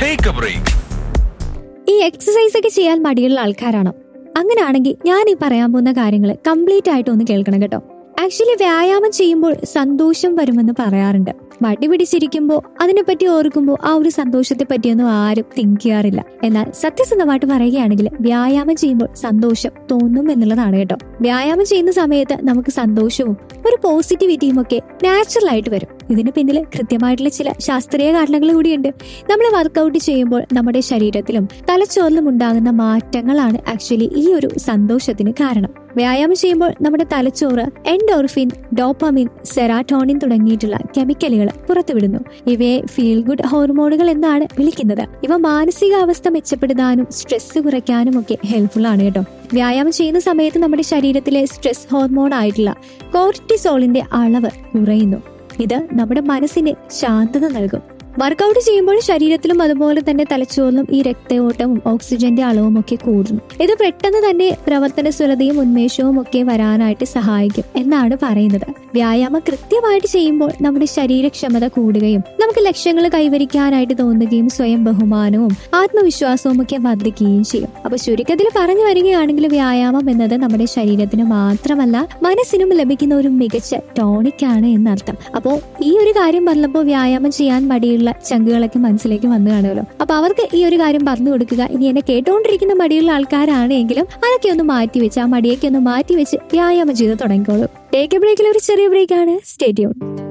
take a break ഈ exercise ഒക്കെ ചെയ്യാൻ മടിയുള്ള ആൾക്കാരാണോ അങ്ങനെയാണെങ്കിൽ ഞാൻ ഈ പറയാൻ പോകുന്ന കാര്യങ്ങൾ കംപ്ലീറ്റ് ആയിട്ട് ഒന്ന് കേൾക്കണം കേട്ടോ ആക്ച്വലി വ്യായാമം ചെയ്യുമ്പോൾ സന്തോഷം വരുമെന്ന് പറയാറുണ്ട് മടി പിടിച്ചിരിക്കുമ്പോൾ അതിനെപ്പറ്റി ഓർക്കുമ്പോൾ ആ ഒരു സന്തോഷത്തെ പറ്റിയൊന്നും ആരും തിങ്ക് ചെയ്യാറില്ല എന്നാൽ സത്യസന്ധമായിട്ട് പറയുകയാണെങ്കിൽ വ്യായാമം ചെയ്യുമ്പോൾ സന്തോഷം തോന്നും എന്നുള്ളതാണ് കേട്ടോ വ്യായാമം ചെയ്യുന്ന സമയത്ത് നമുക്ക് സന്തോഷവും ഒരു പോസിറ്റിവിറ്റിയും ഒക്കെ നാച്ചുറൽ ആയിട്ട് വരും ഇതിന് പിന്നിൽ കൃത്യമായിട്ടുള്ള ചില ശാസ്ത്രീയ കാരണങ്ങൾ കൂടിയുണ്ട് നമ്മൾ വർക്കൗട്ട് ചെയ്യുമ്പോൾ നമ്മുടെ ശരീരത്തിലും തലച്ചോറിലും ഉണ്ടാകുന്ന മാറ്റങ്ങളാണ് ആക്ച്വലി ഈ ഒരു സന്തോഷത്തിന് കാരണം വ്യായാമം ചെയ്യുമ്പോൾ നമ്മുടെ തലച്ചോറ് എൻഡോർഫിൻ ഡോപ്പമിൻ സെറാറ്റോണിൻ തുടങ്ങിയിട്ടുള്ള കെമിക്കലുകൾ പുറത്തുവിടുന്നു ഇവയെ ഫീൽ ഗുഡ് ഹോർമോണുകൾ എന്നാണ് വിളിക്കുന്നത് ഇവ മാനസികാവസ്ഥ മെച്ചപ്പെടുത്താനും സ്ട്രെസ് കുറയ്ക്കാനും ഒക്കെ ഹെൽപ്ഫുൾ ആണ് കേട്ടോ വ്യായാമം ചെയ്യുന്ന സമയത്ത് നമ്മുടെ ശരീരത്തിലെ സ്ട്രെസ് ഹോർമോൺ ആയിട്ടുള്ള കോർട്ടിസോളിന്റെ അളവ് കുറയുന്നു ഇത് നമ്മുടെ മനസ്സിന് ശാന്തത നൽകും വർക്കൗട്ട് ചെയ്യുമ്പോൾ ശരീരത്തിലും അതുപോലെ തന്നെ തലച്ചോറിലും ഈ രക്തയോട്ടവും ഓക്സിജന്റെ അളവും ഒക്കെ കൂടുന്നു ഇത് പെട്ടെന്ന് തന്നെ പ്രവർത്തനസ്വലതയും ഉന്മേഷവും ഒക്കെ വരാനായിട്ട് സഹായിക്കും എന്നാണ് പറയുന്നത് വ്യായാമം കൃത്യമായിട്ട് ചെയ്യുമ്പോൾ നമ്മുടെ ശരീരക്ഷമത കൂടുകയും നമുക്ക് ലക്ഷ്യങ്ങൾ കൈവരിക്കാനായിട്ട് തോന്നുകയും സ്വയം ബഹുമാനവും ആത്മവിശ്വാസവും ഒക്കെ വർദ്ധിക്കുകയും ചെയ്യും അപ്പൊ ചുരുക്കത്തിൽ പറഞ്ഞു വരികയാണെങ്കിൽ വ്യായാമം എന്നത് നമ്മുടെ ശരീരത്തിന് മാത്രമല്ല മനസ്സിനും ലഭിക്കുന്ന ഒരു മികച്ച ടോണിക് ആണ് എന്നർത്ഥം അപ്പോൾ ഈ ഒരു കാര്യം പറഞ്ഞപ്പോൾ വ്യായാമം ചെയ്യാൻ മടിയുള്ള ചങ്കുകളൊക്കെ മനസ്സിലേക്ക് വന്നു കാണുമല്ലോ അപ്പൊ അവർക്ക് ഈ ഒരു കാര്യം പറഞ്ഞു കൊടുക്കുക ഇനി എന്നെ കേട്ടുകൊണ്ടിരിക്കുന്ന മടിയുള്ള ആൾക്കാരാണെങ്കിലും അതൊക്കെ ഒന്ന് മാറ്റി വെച്ച് ആ മടിയൊക്കെ ഒന്ന് മാറ്റി വെച്ച് വ്യായാമം ചെയ്ത് തുടങ്ങിക്കോളൂ ടേക്ക് എ ബ്രേക്കിൽ ഒരു ചെറിയ ബ്രേക്കാണ് സ്റ്റേറ്റ്യൂൺ